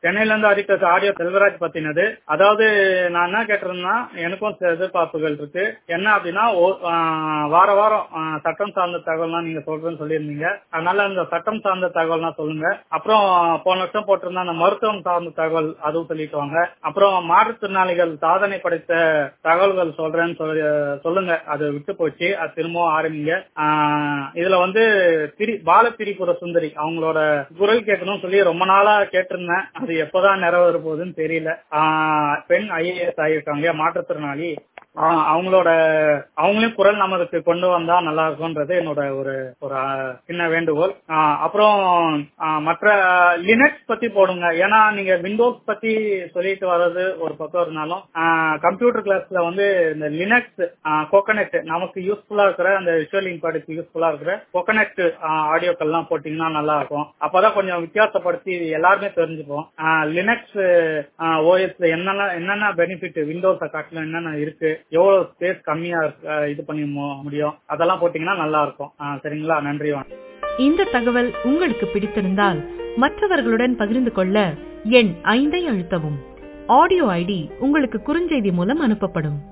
சென்னையில இருந்து ஆதித்த ஆடியோ செல்வராஜ் பத்தினது அதாவது நான் என்ன கேட்டிருந்தேன்னா எனக்கும் சில எதிர்பார்ப்புகள் இருக்கு என்ன அப்படின்னா ஓ- ஆஹ் வார வாரம் ஆஹ் சட்டம் சார்ந்த தகவல்லாம் நீங்க சொல்றேன்னு சொல்லியிருந்தீங்க அதனால இந்த சட்டம் சார்ந்த தகவல்லாம் சொல்லுங்க அப்புறம் போன வருஷம் போட்டிருந்த அந்த மருத்துவம் சார்ந்த தகவல் அதுவும் சொல்லிட்டு வாங்க அப்புறம் மாற்றுத்திறனாளிகள் சாதனை படைத்த தகவல்கள் சொல்றேன்னு சொல்லி சொல்லுங்க அது விட்டு போச்சு அது திரும்பவும் ஆரம்பிங்க ஆஹ் இதுல வந்து திரி பால திரிபுர சுந்தரி அவங்களோட குரல் கேட்கணும்னு சொல்லி ரொம்ப நாளா கேட்டிருந்தேன் அது எப்பதான் நிறைவேற போகுதுன்னு தெரியல ஆஹ் பெண் ஐஏஎஸ் ஆகியிருக்காங்க மாற்றுத்திறனாளி ஆஹ் அவங்களோட அவங்களையும் குரல் நமக்கு கொண்டு வந்தா நல்லா இருக்கும்ன்றது என்னோட ஒரு ஒரு ஆஹ், சின்ன வேண்டுகோள் ஆஹ், அப்புறம் ஆஹ், மற்ற லினக்ஸ் பத்தி போடுங்க ஏன்னா நீங்க விண்டோஸ் பத்தி சொல்லிட்டு வர்றது ஒரு பக்கம் இருந்தாலும் கம்ப்யூட்டர் கிளாஸ்ல வந்து இந்த லினக்ஸ் கோகனெட் நமக்கு யூஸ்ஃபுல்லா இருக்கிற அந்த விஷுவல் இம்பார்ட்டுக்கு யூஸ்ஃபுல்லா இருக்கிற கோகனெட் ஆடியோக்கள்லாம் போட்டீங்கன்னா நல்லா இருக்கும் அப்பதான் கொஞ்சம் வித்தியாசப்படுத்தி எல்லாருமே தெரிஞ்சுப்போம் லினக்ஸ் ஓஎஸ் என்னென்ன என்னென்ன பெனிஃபிட் விண்டோஸை காட்டிலும் என்னென்ன இருக்கு எவ்வளவு ஸ்பேஸ் கம்மியா இருக்கு, ஆஹ் இது பண்ணி மு- முடியும் அதெல்லாம் போட்டீங்கன்னா நல்லா இருக்கும் ஆஹ் சரிங்களா நன்றி வணக்கம் இந்த தகவல் உங்களுக்கு பிடித்திருந்தால் மற்றவர்களுடன் பகிர்ந்து கொள்ள எண் ஐந்தை அழுத்தவும் ஆடியோ ஐடி உங்களுக்கு குறுஞ்செய்தி மூலம் அனுப்பப்படும்